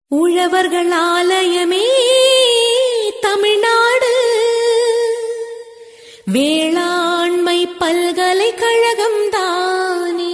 உழவர்கள் ஆலயமே தமிழ்நாடு வேளாண்மை பல்கலைக்கழகம் தானே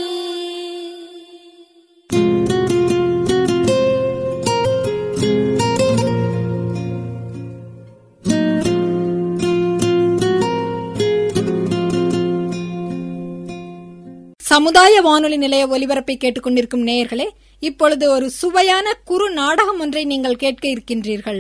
சமுதாய வானொலி நிலைய ஒலிபரப்பை கேட்டுக்கொண்டிருக்கும் நேயர்களே இப்பொழுது ஒரு சுவையான குறு நாடகம் ஒன்றை நீங்கள் கேட்க இருக்கின்றீர்கள்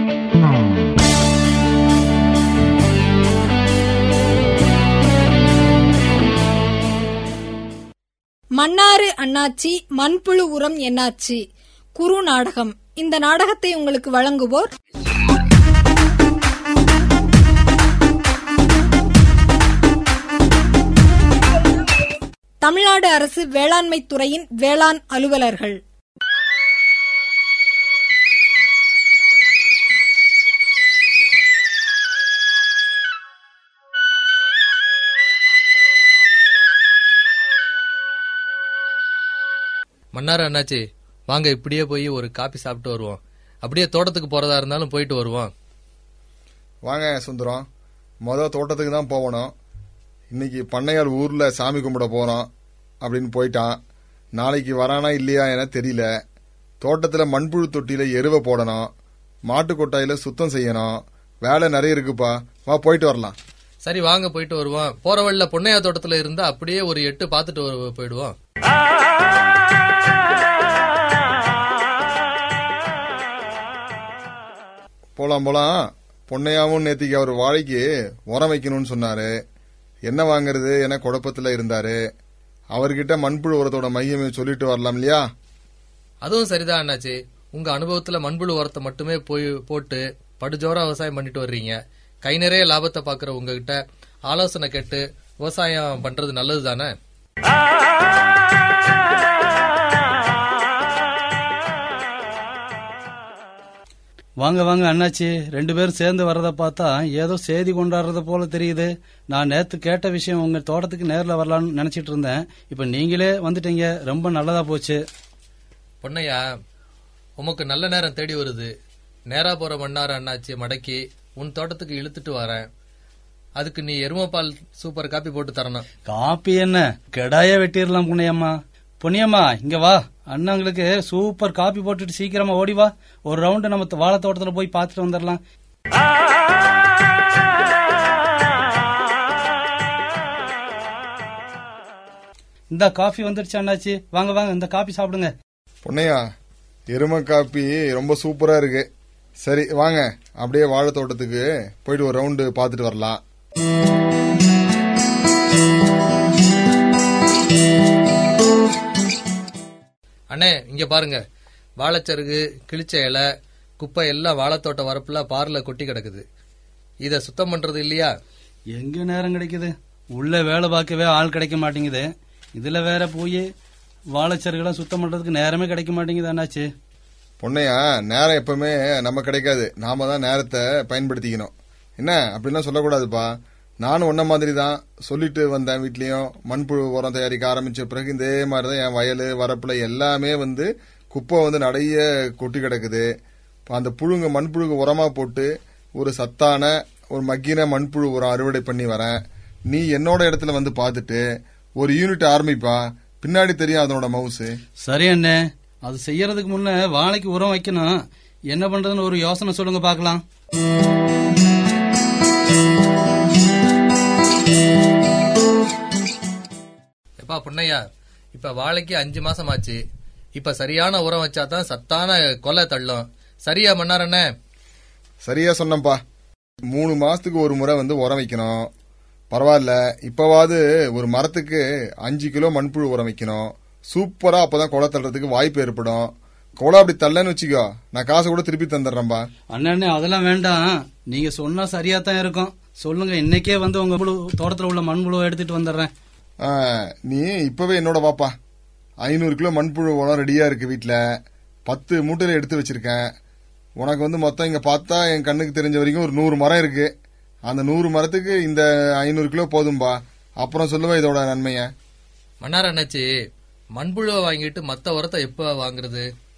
மன்னாரு அண்ணாச்சி மண்புழு உரம் என்னாச்சி குறு நாடகம் இந்த நாடகத்தை உங்களுக்கு வழங்குவோர் தமிழ்நாடு அரசு வேளாண்மை துறையின் வேளாண் அலுவலர்கள் மன்னார் அண்ணாச்சி வாங்க இப்படியே போய் ஒரு காபி சாப்பிட்டு வருவோம் அப்படியே தோட்டத்துக்கு போறதா இருந்தாலும் போயிட்டு வருவோம் வாங்க சுந்தரம் மொதல் தோட்டத்துக்கு தான் போகணும் இன்னைக்கு பண்ணையார் ஊர்ல சாமி கும்பிட போறோம் அப்படின்னு போயிட்டான் நாளைக்கு வரானா இல்லையா என தெரியல தோட்டத்தில் மண்புழு தொட்டியில எருவை போடணும் மாட்டு கொட்டாயில சுத்தம் செய்யணும் வேலை நிறைய இருக்குப்பா வா போயிட்டு வரலாம் சரி வாங்க போயிட்டு வருவோம் போற வழியில பொன்னையா தோட்டத்துல இருந்தா அப்படியே ஒரு எட்டு பார்த்துட்டு வரு- போயிடுவோம் போலாம் போலாம் பொன்னையாவும் நேத்திக்கு அவர் வாழைக்கு உரம் வைக்கணும்னு சொன்னாரு என்ன வாங்குறது என குழப்பத்துல இருந்தாரு அவர்கிட்ட மண்புழு உரத்தோட மையமே சொல்லிட்டு வரலாம் இல்லையா அதுவும் சரிதான் அண்ணாச்சி உங்க அனுபவத்துல மண்புழு உரத்தை மட்டுமே போய் போட்டு படுஜோரா விவசாயம் பண்ணிட்டு வர்றீங்க கை நிறைய லாபத்தை பாக்குற உங்ககிட்ட ஆலோசனை கேட்டு விவசாயம் பண்றது நல்லது தானே வாங்க வாங்க அண்ணாச்சி ரெண்டு பேரும் சேர்ந்து வர்றத பார்த்தா ஏதோ செய்தி கொண்டாடுறத போல தெரியுது நான் நேத்து கேட்ட விஷயம் உங்க தோட்டத்துக்கு நேர்ல வரலாம்னு நினைச்சிட்டு இருந்தேன் இப்ப நீங்களே வந்துட்டீங்க ரொம்ப நல்லதா போச்சு பொன்னையா உமக்கு நல்ல நேரம் தேடி வருது நேரா போற மன்னார அண்ணாச்சி மடக்கி உன் தோட்டத்துக்கு இழுத்துட்டு வரேன் அதுக்கு நீ எருமப்பால் சூப்பர் காப்பி போட்டு தரணும் காப்பி என்ன கெடாய வெட்டிடலாம் புண்ணியம்மா புண்ணியம்மா இங்க வா அண்ணங்களுக்கு சூப்பர் காப்பி போட்டுட்டு சீக்கிரமா ஓடி வா ஒரு ரவுண்டு நம்ம வாழை தோட்டத்துல போய் பார்த்துட்டு வந்துடலாம் இந்த காஃபி வந்துடுச்சு அண்ணாச்சி வாங்க வாங்க இந்த காப்பி சாப்பிடுங்க பொன்னையா எருமை காப்பி ரொம்ப சூப்பரா இருக்கு சரி வாங்க அப்படியே வாழை தோட்டத்துக்கு போயிட்டு ஒரு ரவுண்டு பார்த்துட்டு வரலாம் அண்ணே இங்க பாருங்க வாழைச்சருகு கிழிச்ச இலை குப்பை எல்லாம் வாழைத்தோட்ட வரப்புல பார்ல கொட்டி கிடக்குது இத சுத்தம் பண்றது இல்லையா எங்க நேரம் கிடைக்குது உள்ள வேலை பார்க்கவே ஆள் கிடைக்க மாட்டேங்குது இதுல வேற போய் வாழைச்சருகெல்லாம் சுத்தம் பண்றதுக்கு நேரமே கிடைக்க மாட்டேங்குது அண்ணாச்சி பொன்னையா நேரம் எப்பவுமே நம்ம கிடைக்காது நாம தான் நேரத்தை பயன்படுத்திக்கணும் என்ன அப்படிலாம் சொல்லக்கூடாதுப்பா நானும் ஒன்ன மாதிரி தான் சொல்லிட்டு வந்தேன் வீட்லயும் மண்புழு உரம் தயாரிக்க ஆரம்பிச்ச பிறகு இதே மாதிரி தான் என் வயல் வரப்புல எல்லாமே வந்து குப்பை வந்து நிறைய கொட்டி கிடக்குது இப்ப அந்த புழுங்க மண்புழுக்கு உரமா போட்டு ஒரு சத்தான ஒரு மக்கின மண்புழு உரம் அறுவடை பண்ணி வரேன் நீ என்னோட இடத்துல வந்து பார்த்துட்டு ஒரு யூனிட் ஆரம்பிப்பா பின்னாடி தெரியும் அதனோட மவுசு சரி அண்ணே அது செய்யறதுக்கு முன்ன வாழைக்கு உரம் வைக்கணும் என்ன பண்றதுன்னு ஒரு யோசனை சொல்லுங்க பார்க்கலாம் எப்பா பொன்னையா இப்ப வாழைக்கு அஞ்சு மாசம் ஆச்சு இப்ப சரியான உரம் வச்சா தான் சத்தான கொலை தள்ளும் சரியா மன்னாரண்ணே சரியா சொன்னப்பா மூணு மாசத்துக்கு ஒரு முறை வந்து உரம் வைக்கணும் பரவாயில்ல இப்பவாவது ஒரு மரத்துக்கு அஞ்சு கிலோ மண்புழு உரம் வைக்கணும் சூப்பரா அப்பதான் கொலை தள்ளுறதுக்கு வாய்ப்பு ஏற்படும் கொலை அப்படி தள்ளன்னு வச்சுக்கோ நான் காசு கூட திருப்பி தந்துடுறேன்பா அண்ணே அதெல்லாம் வேண்டாம் நீங்க சொன்னா சரியா தான் இருக்கும் சொல்லுங்க இன்னைக்கே வந்து உங்க புழு தோட்டத்துல உள்ள மண்புழுவை எடுத்துட்டு வந்துடுறேன் ஆ, நீ இப்பவே என்னோட வாப்பா ஐநூறு கிலோ மண்புழு உரம் ரெடியா இருக்கு வீட்ல பத்து மூட்டையில எடுத்து வச்சிருக்கேன் உனக்கு வந்து மொத்தம் இங்க பார்த்தா என் கண்ணுக்கு தெரிஞ்ச வரைக்கும் ஒரு நூறு மரம் இருக்கு அந்த நூறு மரத்துக்கு இந்த ஐநூறு கிலோ போதும்பா அப்புறம் சொல்லுவேன் இதோட நன்மைய மன்னார் அண்ணாச்சி மண்புழுவை வாங்கிட்டு மத்த உரத்தை எப்ப வாங்குறது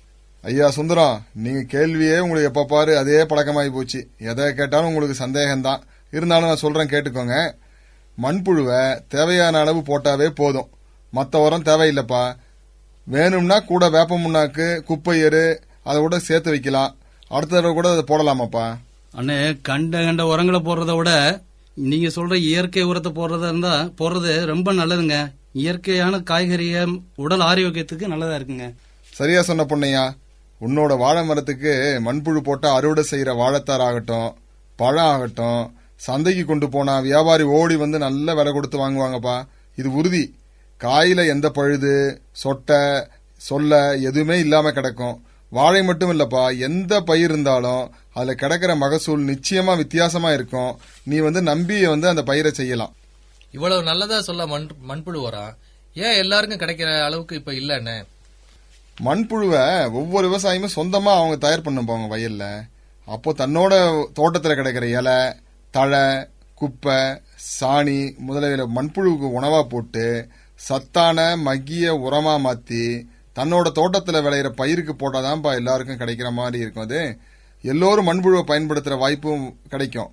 ஐயா சுந்தரம் நீங்க கேள்வியே உங்களுக்கு எப்ப பாரு அதே பழக்கமாகி போச்சு எதை கேட்டாலும் உங்களுக்கு சந்தேகம்தான் இருந்தாலும் நான் சொல்றேன் கேட்டுக்கோங்க மண்புழுவை தேவையான அளவு போட்டாவே போதும் மற்ற உரம் தேவையில்லைப்பா வேணும்னா கூட வேப்ப முன்னாக்கு குப்பை எரு அதை கூட சேர்த்து வைக்கலாம் அடுத்த தடவை கூட அதை போடலாமாப்பா அண்ணே கண்ட கண்ட உரங்களை போடுறத விட நீங்க சொல்ற இயற்கை உரத்தை போடுறதா இருந்தா போடுறது ரொம்ப நல்லதுங்க இயற்கையான காய்கறிய உடல் ஆரோக்கியத்துக்கு நல்லதா இருக்குங்க சரியா சொன்ன பொண்ணையா உன்னோட வாழை மரத்துக்கு மண்புழு போட்டா அறுவடை செய்யற வாழைத்தார் ஆகட்டும் பழம் ஆகட்டும் சந்தைக்கு கொண்டு போனா வியாபாரி ஓடி வந்து நல்ல விலை கொடுத்து வாங்குவாங்கப்பா இது உறுதி காயில எந்த பழுது சொட்டை சொல்ல எதுவுமே இல்லாம கிடக்கும் வாழை மட்டும் இல்லப்பா எந்த பயிர் இருந்தாலும் அதுல கிடக்கிற மகசூல் நிச்சயமா வித்தியாசமா இருக்கும் நீ வந்து நம்பி வந்து அந்த பயிரை செய்யலாம் இவ்வளவு நல்லதா சொல்ல மண் மண்புழு உரம் ஏன் எல்லாருக்கும் கிடைக்கிற அளவுக்கு இப்ப இல்லன்னு மண்புழுவை ஒவ்வொரு விவசாயியும் சொந்தமா அவங்க தயார் பண்ணுவாங்க வயல்ல அப்போ தன்னோட தோட்டத்துல கிடைக்கிற இலை தழை குப்பை சாணி முதலிய மண்புழுவுக்கு உணவா போட்டு சத்தான மக்கிய உரமா மாத்தி தன்னோட தோட்டத்துல விளையிற பயிருக்கு போட்டாதான்ப்பா எல்லாருக்கும் கிடைக்கிற மாதிரி இருக்கும் அது எல்லோரும் மண்புழுவை பயன்படுத்துற வாய்ப்பும் கிடைக்கும்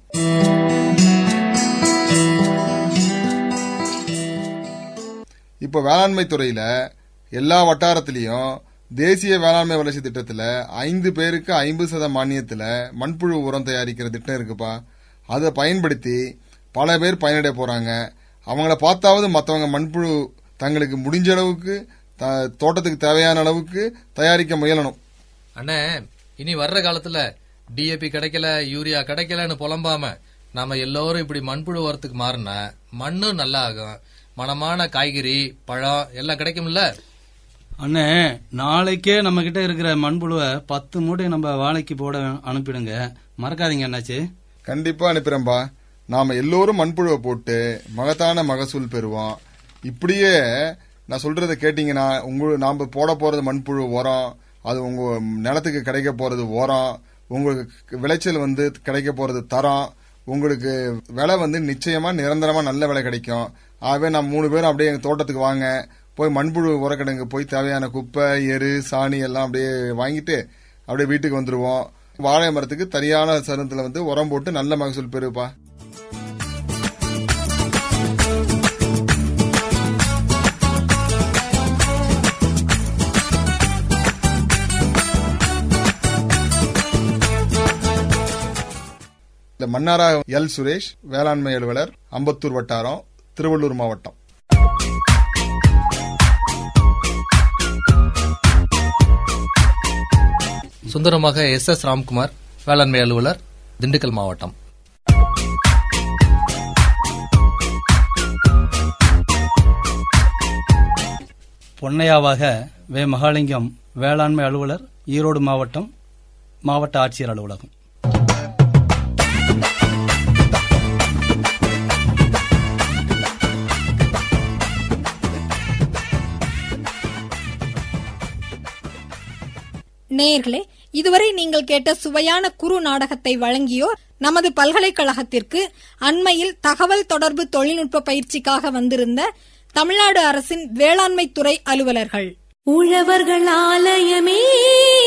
இப்போ வேளாண்மை துறையில எல்லா வட்டாரத்திலையும் தேசிய வேளாண்மை வளர்ச்சி திட்டத்துல ஐந்து பேருக்கு ஐம்பது சத மானியத்துல மண்புழு உரம் தயாரிக்கிற திட்டம் இருக்குப்பா அதை பயன்படுத்தி பல பேர் பயனடைய போறாங்க அவங்கள பார்த்தாவது மற்றவங்க மண்புழு தங்களுக்கு முடிஞ்ச அளவுக்கு த- தோட்டத்துக்கு தேவையான அளவுக்கு தயாரிக்க முயலணும் அண்ணே இனி வர்ற காலத்துல டிஏபி கிடைக்கல யூரியா கிடைக்கலன்னு புலம்பாம நாம எல்லோரும் இப்படி மண்புழு உரத்துக்கு மாறினா மண்ணும் நல்லா ஆகும் மனமான காய்கறி பழம் எல்லாம் கிடைக்கும்ல அண்ணே நாளைக்கே நம்ம கிட்ட இருக்கிற மண்புழுவை பத்து மூட்டை நம்ம வாழைக்கு போட அனுப்பிடுங்க மறக்காதீங்க அண்ணாச்சி கண்டிப்பா அனுப்புறேன்பா நாம எல்லோரும் மண்புழுவை போட்டு மகத்தான மகசூல் பெறுவோம் இப்படியே நான் சொல்றதை கேட்டீங்கன்னா உங்க நாம போட போறது மண்புழு உரம் அது உங்க நிலத்துக்கு கிடைக்க போறது உரம் உங்களுக்கு விளைச்சல் வந்து கிடைக்க போறது தரம் உங்களுக்கு விலை வந்து நிச்சயமா நிரந்தரமா நல்ல விலை கிடைக்கும் ஆகவே நான் மூணு பேரும் அப்படியே எங்க தோட்டத்துக்கு வாங்க போய் மண்புழு உரக்கிடங்கு போய் தேவையான குப்பை எரு சாணி எல்லாம் அப்படியே வாங்கிட்டு அப்படியே வீட்டுக்கு வந்துருவோம் வாழை மரத்துக்கு சரியான சருத்துல வந்து உரம் போட்டு நல்ல மகசூல் பெறுப்பா இந்த மன்னாரா எல் சுரேஷ் வேளாண்மை அலுவலர் அம்பத்தூர் வட்டாரம் திருவள்ளூர் மாவட்டம் சுந்தரமாக எஸ் எஸ் ராம்குமார் வேளாண்மை அலுவலர் திண்டுக்கல் மாவட்டம் பொன்னையாவாக வே மகாலிங்கம் வேளாண்மை அலுவலர் ஈரோடு மாவட்டம் மாவட்ட ஆட்சியர் அலுவலகம் நேயர்களே இதுவரை நீங்கள் கேட்ட சுவையான குறு நாடகத்தை வழங்கியோர் நமது பல்கலைக்கழகத்திற்கு அண்மையில் தகவல் தொடர்பு தொழில்நுட்ப பயிற்சிக்காக வந்திருந்த தமிழ்நாடு அரசின் வேளாண்மை துறை அலுவலர்கள் உழவர்கள் ஆலயமே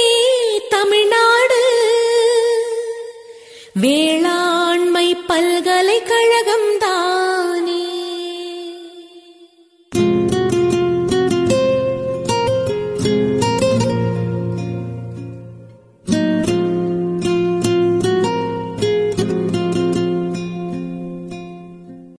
தமிழ்நாடு வேளாண்மை பல்கலை